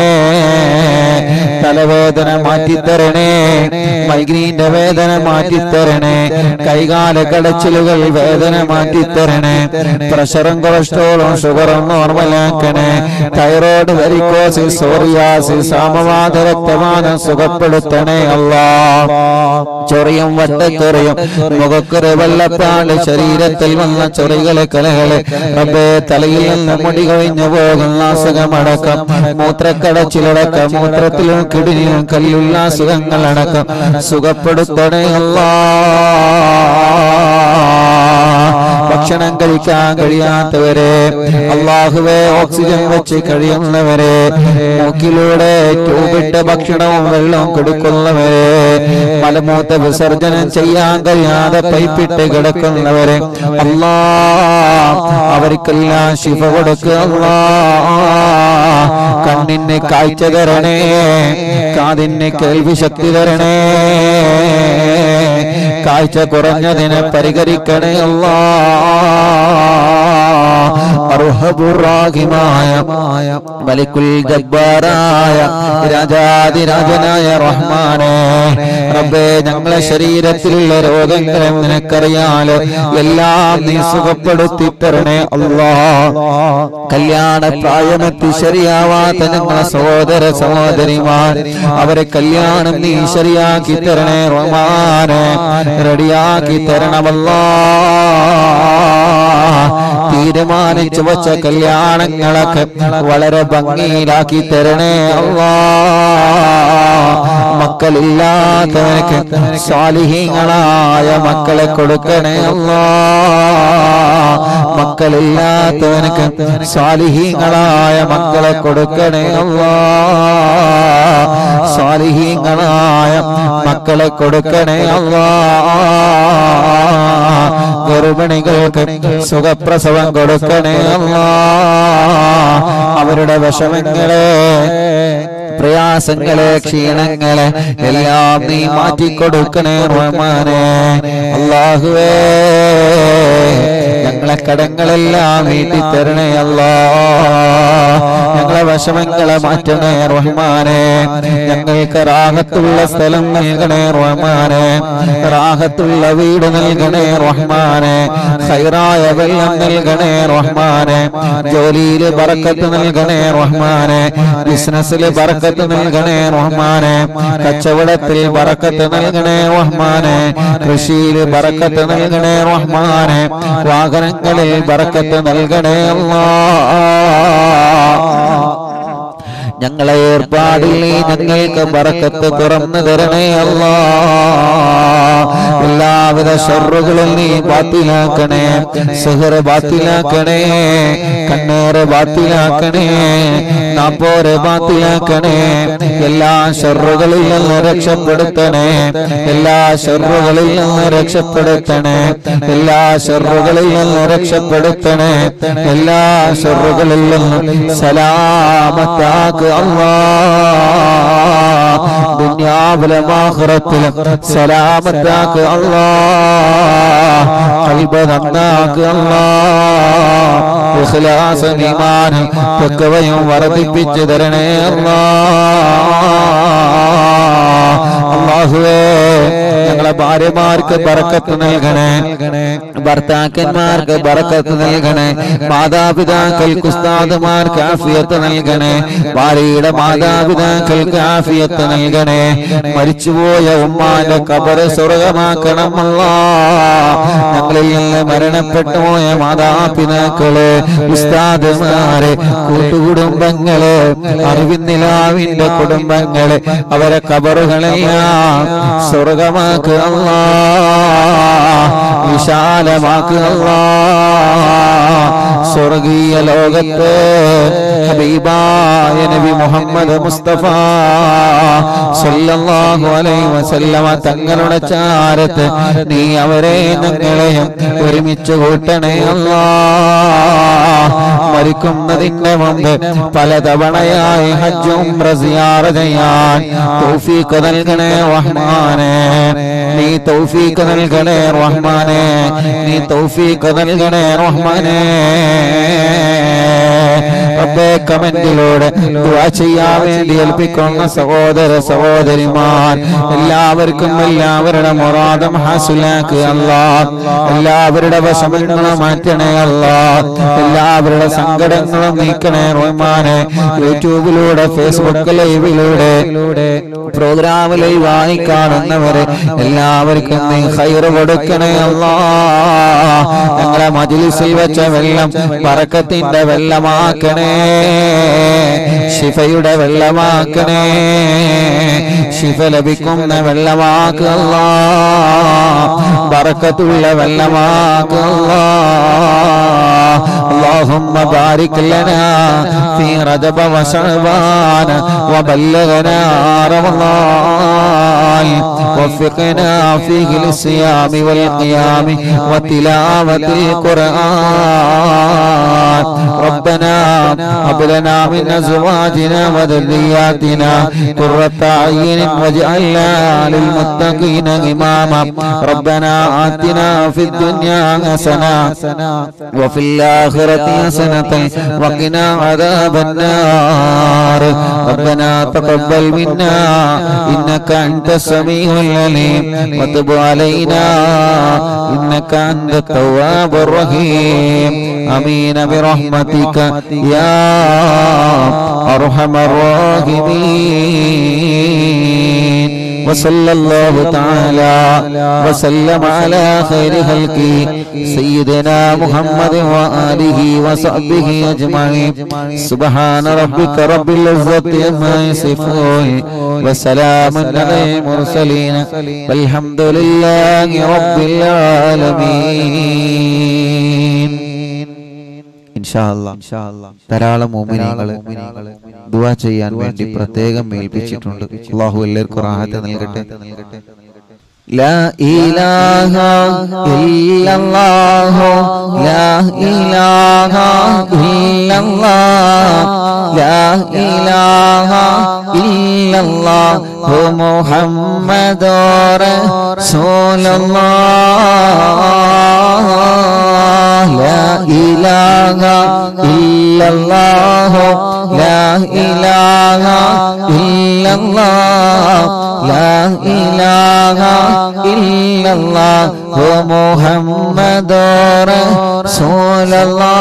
തലവേദന മാറ്റിത്തരണേ മൈഗ്രീന്റെ വേദന മാറ്റിത്തരണേ കൈകാല കടച്ചിലുകൾ വേദന മാറ്റിത്തരണേ പ്രഷറും കൊളസ്ട്രോളും ഷുഗറും നോർമലാക്കണേ തൈറോയ്ഡ് വെരിക്കോസിസ് സോറിയാസിസ് സാമവാദ രക്തവാദം സുഖപ്പെടുത്തണേ അല്ലാ ചൊറിയും വട്ടച്ചൊറിയും മുഖക്കുറി വെള്ളപ്പാട് ശരീരത്തിൽ വന്ന ചൊറികളെ കലകളെ റബ്ബേ തലയിൽ നിന്ന് മുടി മുടി കൊഴിഞ്ഞു പോകുന്ന അസുഖമടക്കം മൂത്രക്കടച്ചിലടക്കം മൂത്രത്തിലും കിടിനിലും കല്ലുള്ള അസുഖങ്ങളടക്കം സുഖപ്പെടുത്തണേ അല്ലാ ഭക്ഷണം കഴിക്കാൻ കഴിയാത്തവരെ അള്ളാഹുവെ ഓക്സിജൻ വെച്ച് കഴിയുന്നവരെ മൂക്കിലൂടെ ട്യൂബിട്ട് ഭക്ഷണവും വെള്ളവും കൊടുക്കുന്നവരെ മലമൂത്ര വിസർജനം ചെയ്യാൻ കഴിയാതെ പൈപ്പിട്ട് കിടക്കുന്നവരെ അല്ലാ അവർക്കെല്ലാം ശിവ കൊടുക്കുക അല്ലാ കണ്ണിന് കാഴ്ച തരണേ കാതിന് കേൾവി ശക്തി തരണേ കാഴ്ച കുറഞ്ഞതിനെ പരിഹരിക്കണേ അല്ലാ അർഹബുറാഹിമായ മലിക്കുൽ ജബ്ബാറായ രാജാതിരാജനായ റഹ്മാനെ റബ്ബേ ഞങ്ങളെ ശരീരത്തിലുള്ള രോഗങ്ങളെ നിനക്കറിയാലോ എല്ലാം നീ സുഖപ്പെടുത്തി തരണേ അല്ലാ കല്യാണ പ്രായമെത്തി ശരിയാവാത്ത ഞങ്ങളെ സഹോദര സഹോദരിമാർ അവരെ കല്യാണം നീ ശരിയാക്കി തരണേ റഹ്മാനെ റെഡിയാക്കി തരണമല്ലാ തീരുമാനിച്ചു വച്ച കല്യാണങ്ങളൊക്കെ വളരെ ഭംഗിയിലാക്കി തരണേ അല്ലാ മക്കളില്ലാത്തവനക്ക് സ്വാലിഹീങ്ങളായ മക്കളെ കൊടുക്കണേ അല്ലാ മക്കളില്ലാത്തവനക്ക് സ്വാലിഹീങ്ങളായ മക്കളെ കൊടുക്കണേ അല്ലാ സ്വാലിഹീങ്ങളായ മക്കളെ കൊടുക്കണേ അല്ലാ ഗർഭിണികൾക്ക് സുഖപ്രസവം കൊടുക്കണേ അല്ലാ അവരുടെ വിഷമങ്ങളെ പ്രയാസങ്ങളെ ക്ഷീണങ്ങളെ എല്ലാം നീ മാറ്റിക്കൊടുക്കണേ റഹ്മാനെ അള്ളാഹുവേ ഞങ്ങളെ കടങ്ങളെല്ലാം വീട്ടി തരണേ അല്ലാ ഞങ്ങളെ വിഷമങ്ങളെ മാറ്റണേ റഹ്മാനെ ഞങ്ങൾക്ക് റാഹത്തുള്ള സ്ഥലം നൽകണേ റഹ്മാനെ റാഹത്തുള്ള വീട് നൽകണേ റഹ്മാനെ ഹൈറായ വെള്ളം നൽകണേ റഹ്മാനെ ജോലിയിൽ ബറക്കത്ത് നൽകണേ റഹ്മാനെ ബിസിനസ്സിൽ ബറക്കത്ത് നൽകണേ റഹ്മാനെ കച്ചവടത്തിൽ ബറക്കത്ത് നൽകണേ റഹ്മാനെ കൃഷിയിൽ ബറക്കത്ത് നൽകണേ റഹ്മാനെ വാഹനങ്ങളിൽ ബറക്കത്ത് നൽകണേ അല്ലാ ഞങ്ങളെ ഏർപ്പാടിൽ നീ ഞങ്ങൾക്ക് ബറക്കത്ത് തുറന്നു തരണേ അല്ലാ എല്ലാവിധ ഷറുകളും നീ ബാത്തിലാക്കണേ സിഹറ് ബാത്തിലാക്കണേ കണ്ണേറ് ബാത്തിലാക്കണേ നാപ്പോരെ ബാത്തിലാക്കണേ എല്ലാ ഷറുകളിൽ നിന്ന് രക്ഷപ്പെടുത്തണേ എല്ലാ ഷറുകളിൽ നിന്ന് രക്ഷപ്പെടുത്തണേ എല്ലാ ഷറുകളിൽ നിന്ന് രക്ഷപ്പെടുത്തണേ എല്ലാ ഷറുകളിൽ നിന്ന് സലാമത്താക്ക് അല്ലാ ദുനിയാവിലും ആഖിറത്തിലും സലാമത്താക്ക് അല്ലാ ഖൽബ് നന്നാക്ക് അല്ലാ ഇഖ്ലാസ് ഈമാനും തഖ്വയും വർദ്ധിപ്പിച്ചു തരണേ അല്ലാ അല്ലാഹുവേ ഞങ്ങളെ ഭാര്യമാർക്ക് ബറക്കത്ത് നൽകണേ ഭർത്താക്കന്മാർക്ക് ബറക്കത്ത് നൽകണേ മാതാപിതാക്കൾക്ക് ഉസ്താദുമാർക്ക് ആഫിയത്ത് നൽകണേ ഭാര്യയുടെ മാതാപിതാക്കൾക്ക് ആഫിയത്ത് നൽകണേ മരിച്ചുപോയ ഉമ്മാന്റെ കബറ് സ്വർഗമാക്കണമല്ല ഞങ്ങളിൽ നിന്ന് മരണപ്പെട്ടു പോയ മാതാപിതാക്കള് ഉസ്താദുമാര് കൂട്ടുകുടുംബങ്ങള് അറിവിന്നിലാവിന്റെ കുടുംബങ്ങള് അവരെ കബറുകളെല്ലാം സ്വർഗമാക്കുക അല്ലാ വിശാലമാക്കുക അല്ലാ സ്വർഗീയ ലോകത്ത് ഹബീബായ നബി മുഹമ്മദ് മുസ്തഫ സല്ലല്ലാഹു അലൈഹി വസല്ലമ തങ്ങളുടെ ചാരത്ത് നീ അവരെ ഞങ്ങളെയും ഒരുമിച്ച് കൂട്ടണേ അല്ലാ മരിക്കുന്നതിന്റെ മുമ്പ് പലതവണയായി ഹജ്ജും റസിയാറ ചെയ്യാൻ തൗഫീഖ് നൽകണേ റഹ്മാനെ നീ തൗഫീഖ് നൽകണേ റഹ്മാനെ നീ തൗഫീഖ് നൽകണേ റഹ്മാനെ റബ്ബേ കമന്റിലൂടെ ദുആ ചെയ്യാൻ വേണ്ടി ഏൽപ്പിക്കുന്ന സഹോദര സഹോദരിമാർ എല്ലാവർക്കും എല്ലാവരുടെ മുറാദം ഹാസുലാക്കുക അല്ലാ എല്ലാവരുടെ വിഷമങ്ങളും മാറ്റണേ അല്ലാ എല്ലാവരുടെ സങ്കടങ്ങളും നീക്കണേ റഹ്മാനെ യൂട്യൂബിലൂടെ ഫേസ്ബുക്ക് ലൈവിലൂടെ പ്രോഗ്രാം ലൈവായി കാണുന്നവരെ എല്ലാവർക്കും നീ ഹൈറ് കൊടുക്കണേ അല്ലാ ഞങ്ങളെ മജിലിസിൽ വെച്ച വെള്ളം പറക്കത്തിന്റെ വെള്ളമായി വെള്ളമാക്കണേ ശിഫയുടെ വെള്ളമാക്കണേ ശിഫ ലഭിക്കുന്ന വെള്ളമാക്കുക ബറക്കത്തുള്ള വെള്ളമാക്കുക اللهم بارك لنا في رجب وشعبان وبلغنا رمضان وفقنا فيه للصيام والقيام وتلاوة القرآن ربنا هب لنا من أزواجنا وذرياتنا قرة أعين واجعلنا للمتقين إماما ربنا آتنا في الدنيا حسنة وفي الآخرة حسنة وقنا عذاب النار ربنا تقبل منا إنك أنت السميع العليم وتب علينا إنك أنت التواب الرحيم آمين برحمتك يا أرحم الراحمين وصلى الله تعالى وسلم على خير خلقه سيدنا محمد وآله وصحبه أجمعين سبحان ربك رب العزة عما يصفون وسلام على المرسلين والحمد لله رب العالمين ധാരാളം മോമിനികള് ദുവാ ചെയ്യാൻ വേണ്ടി പ്രത്യേകം ഏൽപ്പിച്ചിട്ടുണ്ട് അള്ളാഹു എല്ലാവർക്കും റാഹത്ത് നൽകട്ടെ لا إله إلا الله لا إله إلا الله لا إله إلا الله محمد رسول الله لا إله إلا الله لا إله إلا الله لا إله إلا الله محمد رسول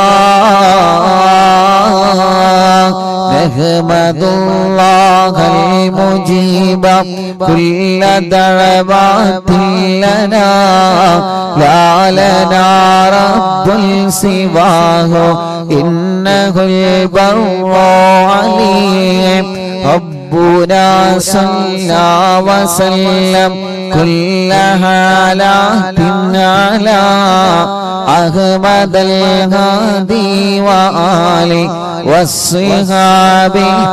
الله نحمد الله المجيب كل دعوات لنا لا لنا رب سواه إنه البر عليم ربنا صلى وسلم كل حالات على أحمد الهادي وآله والصحاب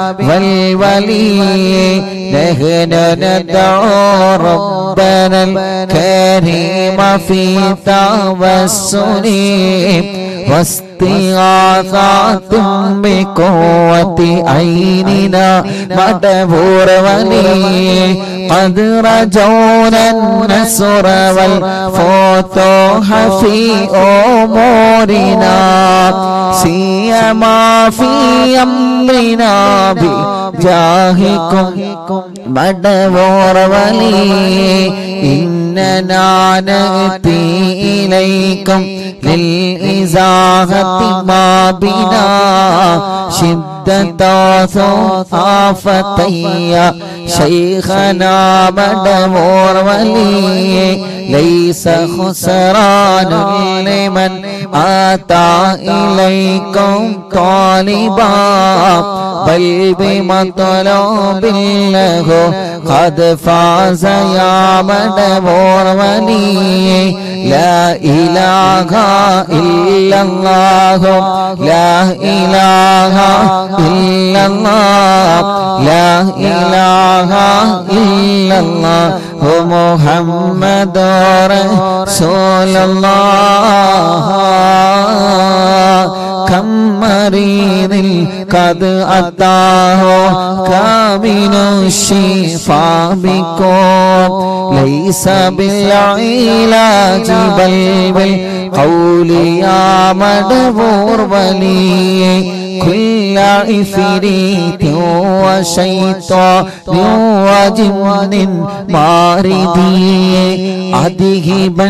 والولي نحن ندعو ربنا الكريم في توسل واستغاثات بقوة عيننا مدبور ولي قد رجونا النصر والفتوح في أمورنا سيما في أمرنا بجاهكم مدبور ولي إننا نأتي إليكم للإزاحة ما بنا شدة ثقافتي شيخنا مدمور ولي ليس خسران لمن آتى إليكم طالبا بل بمطلوب له قد فاز يا مدمور ولي لا إله إلا الله لا إله إلا الله لا إله إلا الله محمد رسول الله كم مريض قد أتاه كامل الشفاء بكم ليس بالعلاج بل بالقول يا مدبور ولي كل عفريت وشيطان وجن ماردي أذهبا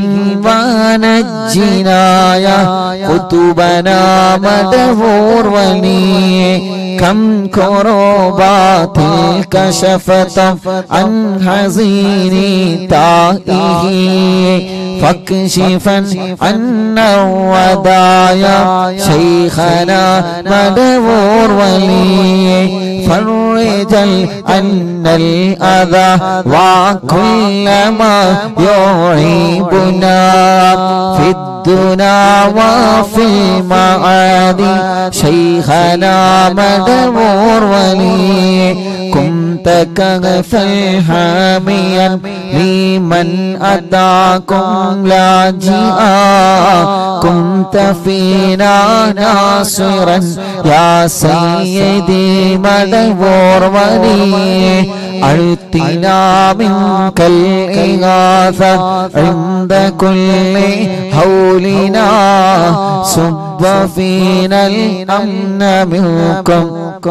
ونجنا يا قطبنا مدهور ولي كم كربات كشفت عن حزين تائه فاكشفا عنا ودايا شيخنا مدبور ولي فرج عنا الأذى وكل ما يعيبنا في الدنا وفي المعادي شيخنا مدبور ولي كنت كغفا حاميا لمن أتاكم لاجئا كنت فينا ناصرا يا سيدي مدبور ولي أعطنا منك الإغاثة عند كل هولنا صب فينا الأمن منكم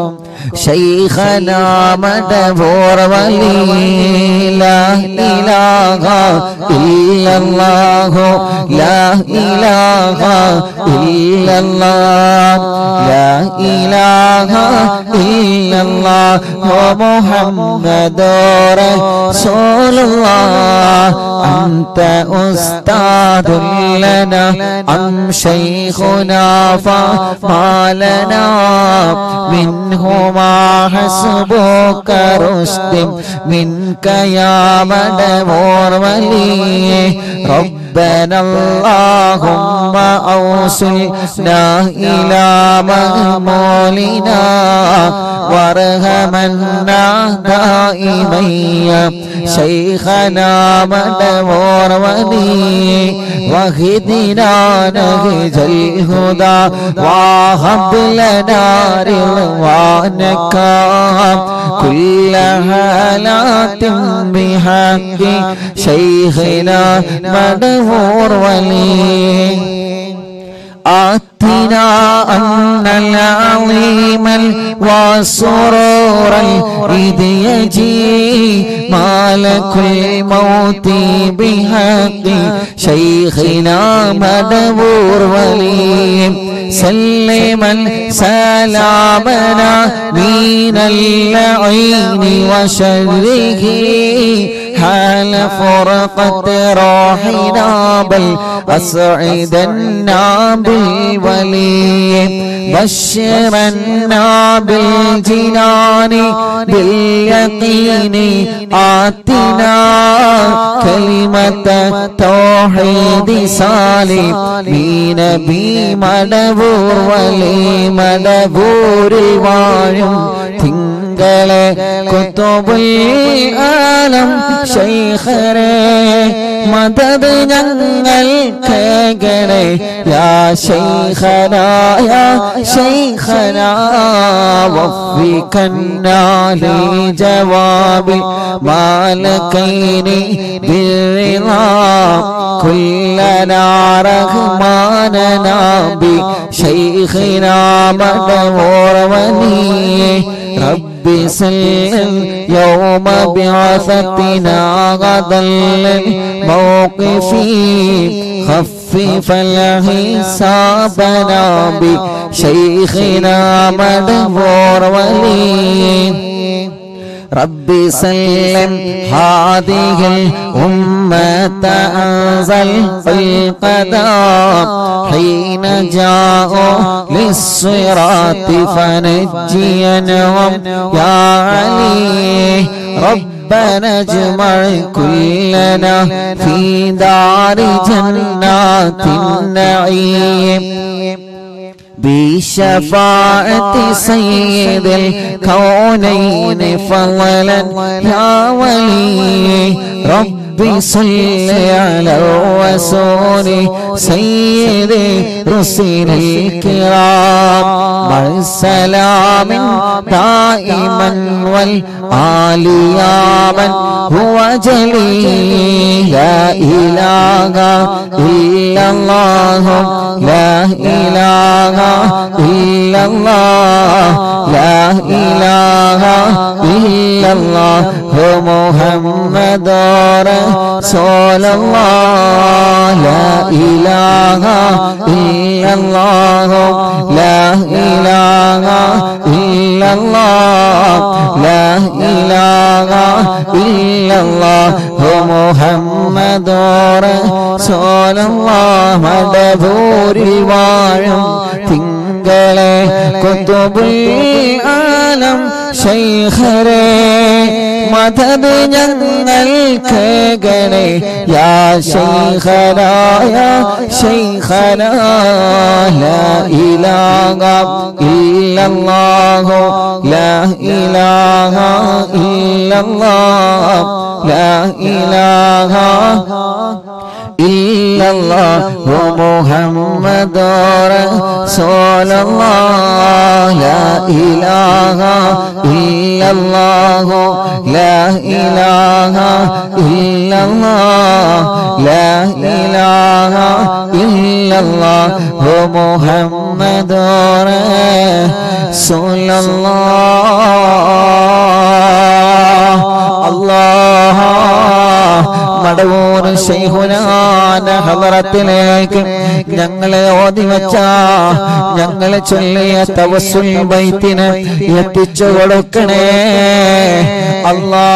شيخنا مدبور ولي لا إله إلا الله لا إله إلا الله لا إله إلا الله ومحمد رسول الله أنت أستاذ لنا أم شيخنا فما لنا منهما حسبك رشد منك يا مدبور ولي ربنا اللهم أوصلنا إلى مغمولنا وارحمنا دائما يا شيخنا مدبور ولي وهدنا نهج الهدى وهب لنا رضوانك كل حالات بحق شيخنا مدبور ولي آتنا أن العظيم والسرور إذ يجي مالك الموت بحق شيخنا مدبور ولي سلما سلامنا من اللعين وشره حال فرقة روحنا بل أسعدنا بالولي بشرنا بالجنان باليقين آتنا كلمة توحيد سالم بنبي مدبور ولي مدبور വാഴും തിങ്കളെ കുത്തുബുൽ ആലം ശൈഖരെ മദത് ഞങ്ങൾ കേകണേ യാ ശൈഖന യാ ശൈഖന وفقنا لجواب مالكين بالرضا كلنا رحماننا بشيخنا مدور ولي رب سلم يوم بعثتنا غدا الموقف خفف الحسابنا بشيخنا مدبور ولي رب سلم هذه الأمة أنزل القدام حين جاءوا للصراط فنجينهم يا علي ربنا اجمع كلنا في دار جنات النعيم بشفاعة سيد الكونين فضلا يا ولي رب ربي صل على الرسول سيد رسل الكرام مع السلام دائما والآل يا من هو جليل لا إله إلا الله لا إله إلا الله لا إله إلا الله محمد رسول الله لا إله إلا الله لا إله إلا الله لا إله إلا الله محمد رسول الله മടപൂരിൽ വാഴും തിങ്കളെ കുത്തുബുൽ ആലം ശൈഖരേ മദത് ഞങ്ങൾക്ക് ഗണേ യാ ശൈഖരായ ശൈഖരാ ലാ ഇലാഹ ഇല്ലല്ലാഹു ലാ ഇലാഹ ഇല്ലല്ലാഹ് ലാ ഇലാഹ إلا الله محمد رسول الله لا إله إلا الله لا إله إلا الله لا إله إلا الله محمد رسول الله الله മടവൂർ ശൈഹുനാന ഹലറത്തിലേക്ക് ഞങ്ങളെ ഓതി വച്ച ഞങ്ങളെ ചൊല്ലിയ തവസുൽ ബൈത്തിന് എത്തിച്ചു കൊടുക്കണേ അല്ലാ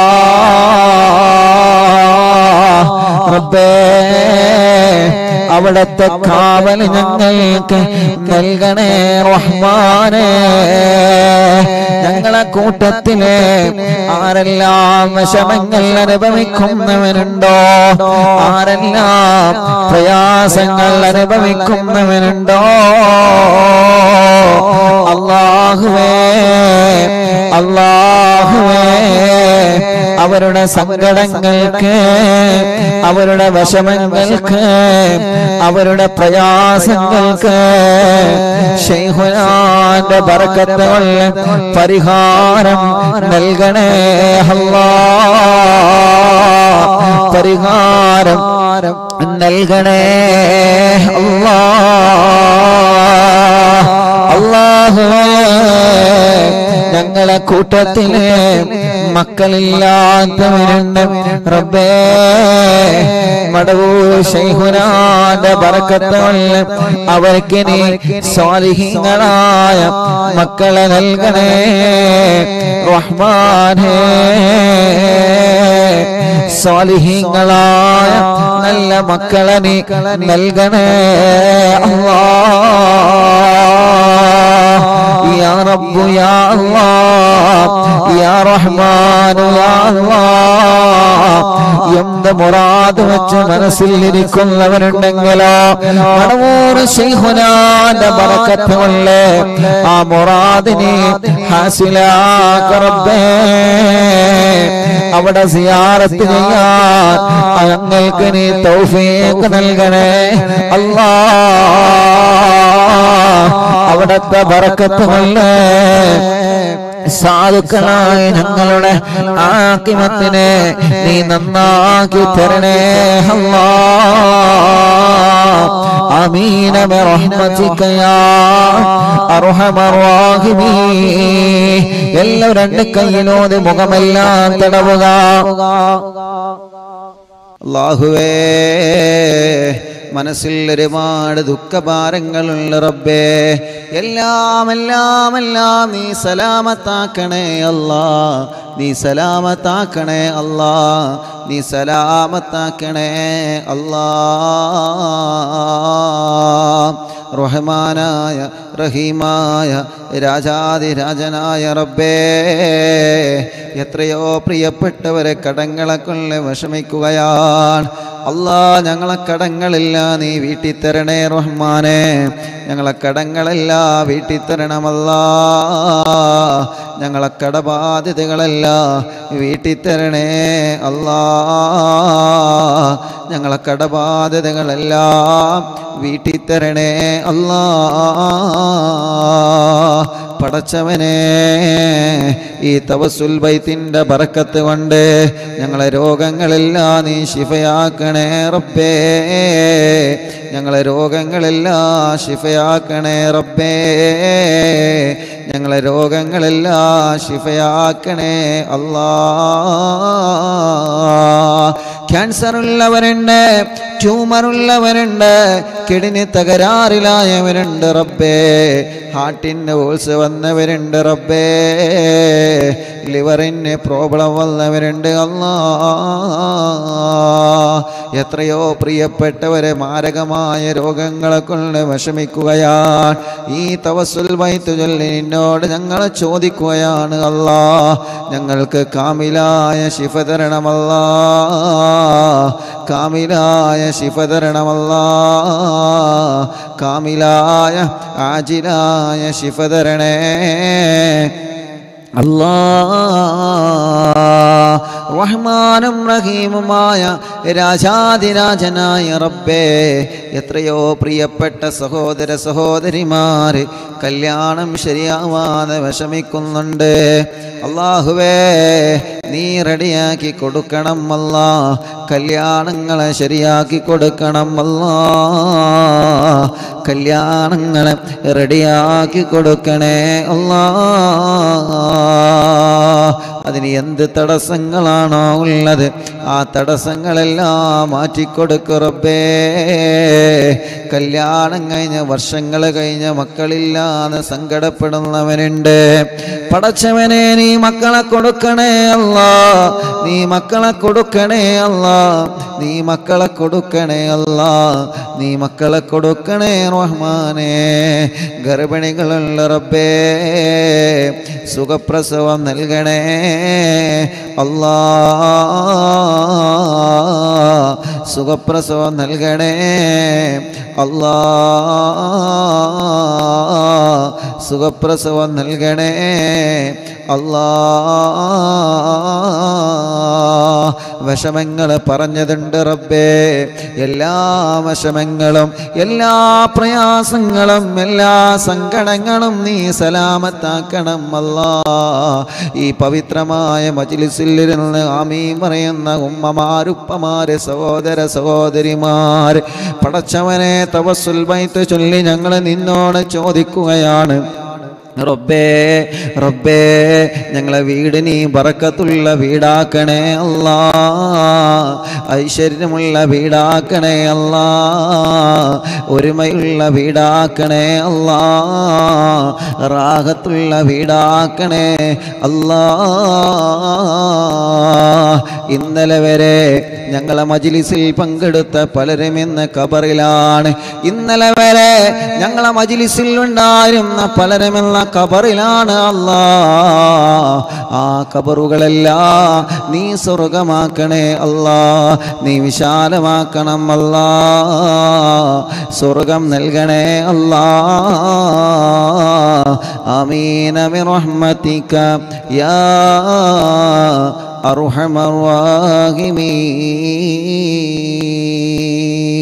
റബ്ബേ അവിടത്തെ കാവൽ ഞങ്ങൾക്ക് നൽകണേ റഹ്മാനേ ഞങ്ങളെ കൂട്ടത്തിലെ ആരെല്ലാം വിഷമങ്ങൾ അനുഭവിക്കുന്നവനുണ്ടോ ആരെല്ലാം പ്രയാസങ്ങൾ അനുഭവിക്കുന്നവനുണ്ടോ അള്ളാഹുവേ അള്ളാഹുവേ അവരുടെ സങ്കടങ്ങൾക്ക് അവരുടെ വിഷമങ്ങൾക്ക് അവരുടെ പ്രയാസങ്ങൾക്ക് ഷെയ്ഹുനാന്റെ ബർക്കത്തുകൾ പരിഹാരം നൽകണേ അല്ലാ പരിഹാരം നൽകണേ അല്ലാ അല്ലാഹുവേ ഞങ്ങളെ കൂട്ടത്തിലെ മക്കളില്ലാത്തവരുണ്ട് റബ്ബേ മടവൂർ ശൈഹുനാന്റെ ബറക്കത്തുകൾ അവർക്ക് നീ സ്വാലിഹീങ്ങളായ മക്കളെ നൽകണേ റഹ്മാനേ സ്വാലിഹീങ്ങളായ നല്ല മക്കളെ നീ നൽകണേ അല്ലാ يا رب يا الله يا رحمن يا الله എന്ത് മുറാദ് വെച്ച് മനസ്സിൽ ഇരിക്കുന്നവരുണ്ടെങ്കിലോ മണവൂർ ശൈഹുനാന്റെ ബറക്കത്ത് കൊണ്ട് ആ മുറാദിനെ ഹാസിലാക്കറബേ അവിടെ സിയാറത്ത് ചെയ്യാൻ ഞങ്ങൾക്ക് നീ തൗഫീഖ് നൽകണേ അല്ലാ അവിടത്തെ ബറക്കത്ത് കൊണ്ട് സാധുക്കളായ ഞങ്ങളുടെ ആക്കിമത്തിനെ നീ നന്നാക്കി തരണേ അല്ലാ ആമീന ബിറഹ്മതിക യാ അർഹമർ റാഹിമീൻ എല്ലാം രണ്ട് കൈയിലോത് മുഖമെല്ലാം തടവുക അല്ലാഹുവേ മനസ്സിൽ ഒരുപാട് ദുഃഖഭാരങ്ങളുള്ള റബ്ബേ എല്ലാം എല്ലാം എല്ലാം നീ സലാമത്താക്കണേ അല്ലാ നീ സലാമത്താക്കണേ അല്ലാ നീ സലാമത്താക്കണേ അല്ലാ റഹ്മാനായ റഹീമായ രാജാതിരാജനായ റബ്ബേ എത്രയോ പ്രിയപ്പെട്ടവരെ കടങ്ങളെ കൊണ്ട് വിഷമിക്കുകയാണ് അല്ലാ ഞങ്ങളെ കടങ്ങളില്ല നീ വീട്ടിൽ തരണേ റഹ്മാനെ ഞങ്ങളെ കടങ്ങളല്ല വീട്ടിൽ തരണമല്ലാ ഞങ്ങളെ കടബാധ്യതകളല്ല വീട്ടിൽ തരണേ അല്ലാ ഞങ്ങളെ കടബാധ്യതകളെല്ലാം വീട്ടിൽ തരണേ അല്ലാ പടച്ചവനെ ഈ തവസുൽ ബൈത്തിൻ്റെ ബറക്കത്ത് കൊണ്ട് ഞങ്ങളെ രോഗങ്ങളെല്ലാം നീ ശിഫയാക്കണേ റബ്ബേ ഞങ്ങളെ രോഗങ്ങളെല്ലാം ശിഫയാക്കണേ റബ്ബേ ഞങ്ങളെ രോഗങ്ങളെല്ലാം ശിഫയാക്കണേ അല്ലാ ക്യാൻസർ ഉള്ളവരുണ്ട് ട്യൂമർ ഉള്ളവരുണ്ട് കിഡ്നി തകരാറിലായവരുണ്ട് റബ്ബേ ഹാർട്ടിന് ഓൾസ് വന്നവരുണ്ട് റബ്ബേ ലിവറിന് പ്രോബ്ലം വന്നവരുണ്ട് അല്ലാ എത്രയോ പ്രിയപ്പെട്ടവരെ മാരകമായ രോഗങ്ങളെ കൊണ്ട് വിഷമിക്കുകയാണ് ഈ തവസുൽ വൈത്തു ചൊല്ലി നിന്നോട് ഞങ്ങൾ ചോദിക്കുകയാണ് അല്ലാ ഞങ്ങൾക്ക് കാമിലായ ശിഫ തരണമല്ലാ കാമിലായ ശിഫ തരണമല്ലാ കാമിലായ ആജിലായ ശിഫ തരണേ അല്ലാ റഹ്മാനും റഹീമുമായ രാജാതിരാജനായ റബ്ബേ എത്രയോ പ്രിയപ്പെട്ട സഹോദര സഹോദരിമാർ കല്യാണം ശരിയാവാതെ വിഷമിക്കുന്നുണ്ട് അള്ളാഹുവേ നീ റെഡിയാക്കി കൊടുക്കണം അല്ല കല്യാണങ്ങളെ ശരിയാക്കി കൊടുക്കണം അല്ല കല്യാണങ്ങളെ റെഡിയാക്കി കൊടുക്കണേ അല്ലാ അതിന് എന്ത് തടസ്സങ്ങളാണോ ഉള്ളത് ആ തടസ്സങ്ങളെല്ലാം മാറ്റിക്കൊടുക്കു റബ്ബേ കല്യാണം കഴിഞ്ഞ വർഷങ്ങൾ കഴിഞ്ഞ മക്കളില്ലാതെ സങ്കടപ്പെടുന്നവനുണ്ട് പടച്ചവനെ നീ മക്കളെ കൊടുക്കണേ അല്ല നീ മക്കളെ കൊടുക്കണേ അല്ല നീ മക്കളെ കൊടുക്കണേ അല്ല നീ മക്കളെ കൊടുക്കണേ റഹ്മാനെ ഗർഭിണികളുള്ള റബ്ബേ സുഖപ്രസവം നൽകണേ അല്ലാ സുഖപ്രസവം നൽകണേ അല്ലാ സുഖപ്രസവം നൽകണേ അല്ലാ വിഷമങ്ങൾ പറഞ്ഞതുണ്ട് റബ്ബേ എല്ലാ വിഷമങ്ങളും എല്ലാ പ്രയാസങ്ങളും എല്ലാ സങ്കടങ്ങളും നീ സലാമത്താക്കണം അല്ലാ ഈ പവിത്രമായ മജിലിസിലിരുന്ന് ആമീൻ പറയുന്ന ഉമ്മമാരുപ്പമാര് സഹോദര സഹോദരിമാർ പടച്ചവനെ തവസുൽ ബൈത്ത് ചൊല്ലി ഞങ്ങൾ നിന്നോട് ചോദിക്കുകയാണ് റബ്ബേ റബ്ബേ ഞങ്ങളെ വീട് നീ ബറക്കത്തുള്ള വീടാക്കണേ അല്ലാ ഐശ്വര്യമുള്ള വീടാക്കണേ അല്ലാ ഒരുമയുള്ള വീടാക്കണേ അല്ലാ റാഹത്തുള്ള വീടാക്കണേ അല്ലാ ഇന്നലെ വരെ ഞങ്ങളെ മജിലിസിൽ പങ്കെടുത്ത പലരും ഇന്ന് കബറിലാണ് ഇന്നലെ വരെ ഞങ്ങളെ മജിലിസിൽ ഉണ്ടായിരുന്ന പലരും ഇന്ന് കബറിലാണ് അല്ലാ ആ കബറുകളെല്ലാം നീ സ്വർഗമാക്കണേ അല്ലാ നീ വിശാലമാക്കണം അല്ലാ സ്വർഗം നൽകണേ അല്ലാ ആമീന ബിറഹ്മതിക യാ അർഹമർ റാഹിമീൻ